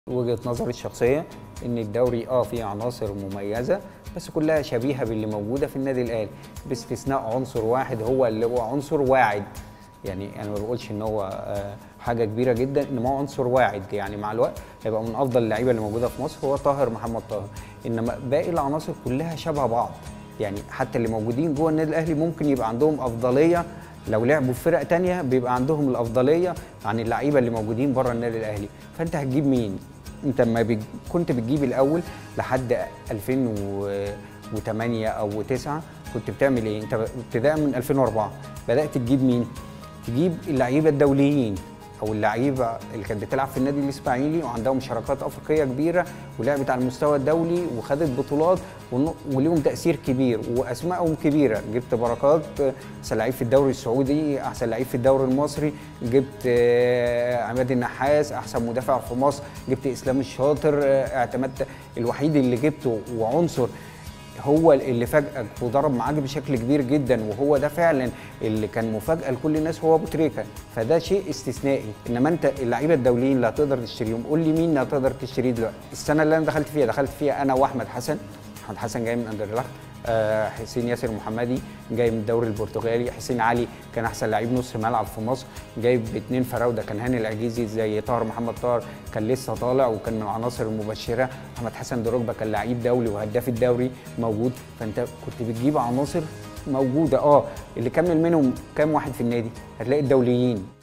وجهه نظري الشخصيه ان الدوري اه فيه عناصر مميزه بس كلها شبيهه باللي موجوده في النادي الاهلي باستثناء عنصر واحد هو اللي هو عنصر واعد يعني انا ما بقولش ان هو آه، حاجه كبيره جدا انما هو عنصر واعد يعني مع الوقت هيبقى من افضل اللعيبه اللي موجوده في مصر هو طاهر محمد طاهر انما باقي العناصر كلها شبه بعض يعني حتى اللي موجودين جوه النادي الاهلي ممكن يبقى عندهم افضليه لو لعبوا في فرق تانية بيبقى عندهم الافضليه عن اللعيبه اللي موجودين بره النادي الاهلي فانت هتجيب مين انت لما بج... كنت بتجيب الاول لحد 2008 او 9 كنت بتعمل ايه انت ابتداء من 2004 بدات تجيب مين تجيب اللعيبه الدوليين او اللعيبه اللي كانت بتلعب في النادي الاسماعيلي وعندها مشاركات افريقيه كبيره ولعبت على المستوى الدولي وخدت بطولات ون- وليهم تاثير كبير واسمائهم كبيره جبت بركات احسن لعيب في الدوري السعودي احسن لعيب في الدوري المصري جبت آه، عماد النحاس احسن مدافع في مصر جبت اسلام الشاطر آه، اعتمدت الوحيد اللي جبته وعنصر هو اللي فاجئك وضرب معاك بشكل كبير جدا وهو ده فعلا اللي كان مفاجاه لكل الناس هو ابو تريكه فده شيء استثنائي انما انت اللعيبه الدوليين اللي هتقدر تشتريهم قول لي مين اللي هتقدر تشتريه دلوقتي السنه اللي انا دخلت فيها دخلت فيها انا واحمد حسن احمد حسن جاي من اندرلخت آه، حسين ياسر محمدي جاي من الدوري البرتغالي حسين علي كان احسن لعيب نص ملعب في مصر جايب اتنين فراوده كان هاني العجيزي زي طاهر محمد طاهر كان لسه طالع وكان من العناصر المبشره احمد حسن دروجبا كان لعيب دولي وهداف الدوري موجود فانت كنت بتجيب عناصر موجوده اه اللي كمل منهم كام واحد في النادي هتلاقي الدوليين